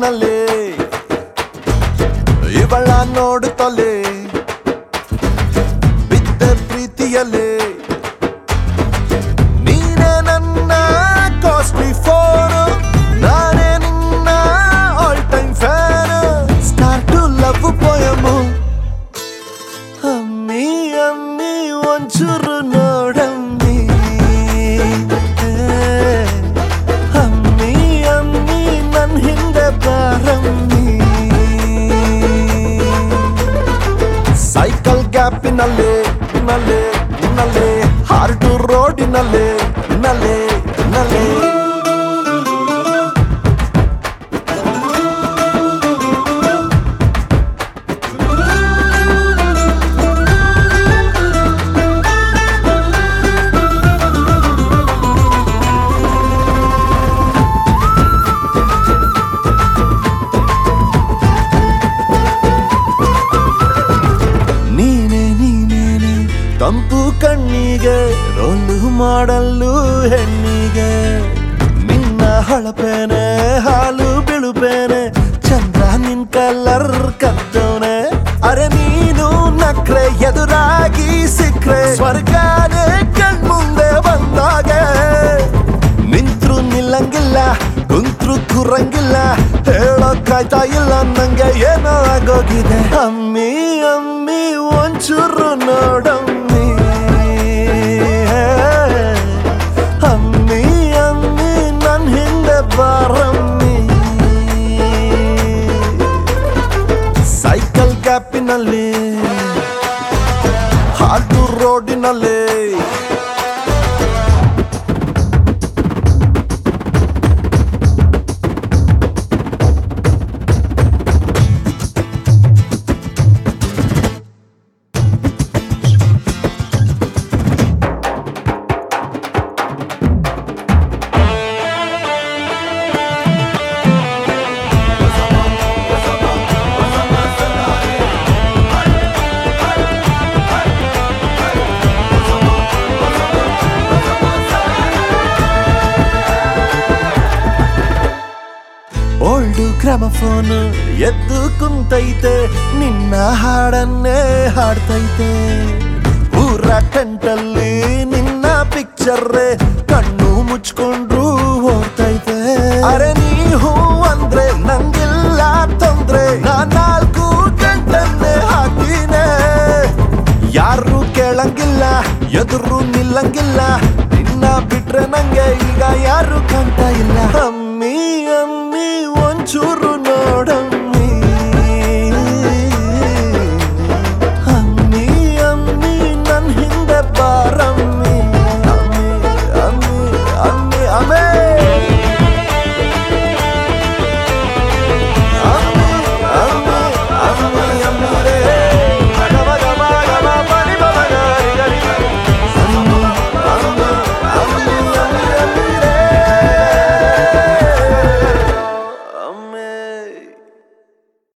ಗ್ಯಾಪಿನಲ್ಲಿ ಇವಳ ನೋಡುತ್ತಲೇ ಬಿದ್ದ ಪ್ರೀತಿಯಲ್ಲಿ ನೀನೇ ನನ್ನ ಕಾಸ್ಟ್ಲಿ ಫೋನ್ ನಾನೇ ನಿನ್ನ all time fan start to love poem ಅಮ್ಮಿ ಅಮ್ಮಿ ಒಂಚೂರು ನೋಡಮ್ಮಿ ಅಮ್ಮಿ ಅಮ್ಮಿ ನನ್ ಹಿಂದೆ ಬಾರಮ್ಮಿ ಸೈಕಲ್ ಗ್ಯಾಪಿನಲ್ಲಿ ನಲ್ಲಿ ನಲ್ಲಿ ಹಾರ್ಟು ರೋಡಿನಲ್ಲಿ ನಲ್ಲಿ ನಲ್ಲಿ ನೀನೆ ನೀನೇನೆ ತಂಪು ಕಣ್ಣಿಗೆ ರೋಲು ಮಾಡಲು ಹೆಣ್ಣಿಗೆ ನಿನ್ನ ಹೊಳಪೇನೆ ಹಾಲು ಬಿಳುಪೇನೆ ಚಂದ್ರ ನಿನ್ ಕಲರ್ ಕತ್ತವನೆ ಅರೆ ನೀನು ನಕ್ರೆ ಎದುರಾಗಿ ಸಿಕ್ರೆ ಸ್ವರ್ಗಾನೇ ಕಣ್ಮುಂದೆ ಬಂದಾಗೆ ನಿಂತ್ರು ನಿಲ್ಲಂಗಿಲ್ಲ ಕುಂತ್ರು ಕುರಂಗಿಲ್ಲ ಹೇಳೋಕ್ಕಾಯ್ತಾ ಇಲ್ಲ ನಂಗೆ ಏನೋ ಆಗೋಗಿದೆ ಅಮ್ಮಿ ಅಮ್ಮಿ ಒಂಚೂರು ನೋಡಮ್ಮಿ ಅಮ್ಮಿ ಅಮ್ಮಿ ನನ್ ಹಿಂದೆ ಬಾರಮ್ಮಿ ಸೈಕಲ್ ಗ್ಯಾಪಿನಲ್ಲಿ ಹಾಲ್ಟು ರೋಡಿನಲ್ಲಿ ಓಲ್ಡು ಗ್ರಾಮಫೋನ್ ಎದ್ದು ಕುಂತೈತೆ ನಿನ್ನ ಹಾಡನ್ನೇ ಹಾಡ್ತೈತೆ ಊರ ಟೆಂಟಲ್ಲಿ ನಿನ್ನ ಪಿಕ್ಚರ್ ಕಣ್ಣು ಮುಚ್ಕೊಂಡ್ರು ಓಡ್ತೈತೆ ಅರೆ ನೀ ಹೂ ಅಂದ್ರೆ ನಂಗಿಲ್ಲ ತೊಂದ್ರೆ ನಾ ನಾಲ್ಕು ಗಂಟನ್ನೇ ಹಾಕಿನೇ ಯಾರು ಕೇಳಂಗಿಲ್ಲ ಎದುರು ನಿಲ್ಲಂಗಿಲ್ಲ ನಿನ್ನ ಬಿಟ್ರೆ ನಂಗೆ ಈಗ ಯಾರು ಕಾಣ್ತಾ ಇಲ್ಲ ಅಮ್ಮಿ ಅಮ್ಮಿ